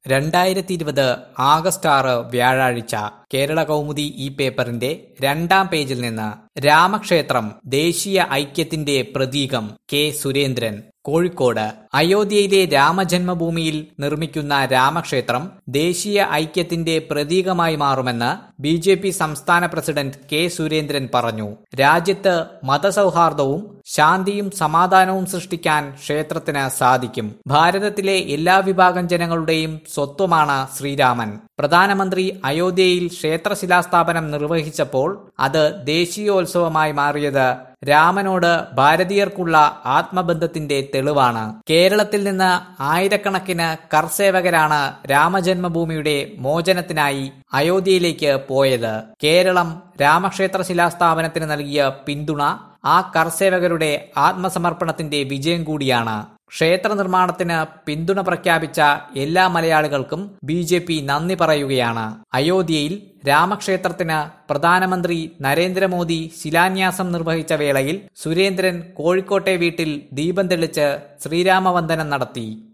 രണ്ടായിരത്തി ഇരുപത് ആഗസ്റ്റ് ആറ് വ്യാഴാഴ്ച കേരള കൗമുദി ഈ പേപ്പറിന്റെ രണ്ടാം പേജിൽ നിന്ന് രാമക്ഷേത്രം ദേശീയ ഐക്യത്തിന്റെ പ്രതീകം കെ സുരേന്ദ്രൻ കോഴിക്കോട് അയോധ്യയിലെ രാമജന്മഭൂമിയിൽ നിർമ്മിക്കുന്ന രാമക്ഷേത്രം ദേശീയ ഐക്യത്തിന്റെ പ്രതീകമായി മാറുമെന്ന് ബി ജെ പി സംസ്ഥാന പ്രസിഡന്റ് കെ സുരേന്ദ്രൻ പറഞ്ഞു രാജ്യത്ത് മതസൗഹാർദ്ദവും ശാന്തിയും സമാധാനവും സൃഷ്ടിക്കാൻ ക്ഷേത്രത്തിന് സാധിക്കും ഭാരതത്തിലെ എല്ലാ വിഭാഗം ജനങ്ങളുടെയും സ്വത്വമാണ് ശ്രീരാമൻ പ്രധാനമന്ത്രി അയോധ്യയിൽ ക്ഷേത്രശിലാസ്ഥാപനം നിർവഹിച്ചപ്പോൾ അത് ദേശീയോത്സവമായി മാറിയത് രാമനോട് ഭാരതീയർക്കുള്ള ആത്മബന്ധത്തിന്റെ തെളിവാണ് കേരളത്തിൽ നിന്ന് ആയിരക്കണക്കിന് കർസേവകരാണ് രാമജന്മഭൂമിയുടെ മോചനത്തിനായി അയോധ്യയിലേക്ക് പോയത് കേരളം രാമക്ഷേത്ര ശിലാസ്ഥാപനത്തിന് നൽകിയ പിന്തുണ ആ കർസേവകരുടെ ആത്മസമർപ്പണത്തിന്റെ വിജയം കൂടിയാണ് ക്ഷേത്ര നിർമ്മാണത്തിന് പിന്തുണ പ്രഖ്യാപിച്ച എല്ലാ മലയാളികൾക്കും ബി ജെ പി നന്ദി പറയുകയാണ് അയോധ്യയിൽ രാമക്ഷേത്രത്തിന് പ്രധാനമന്ത്രി നരേന്ദ്രമോദി ശിലാന്യാസം നിർവഹിച്ച വേളയിൽ സുരേന്ദ്രൻ കോഴിക്കോട്ടെ വീട്ടിൽ ദീപം തെളിച്ച് ശ്രീരാമവന്ദനം നടത്തി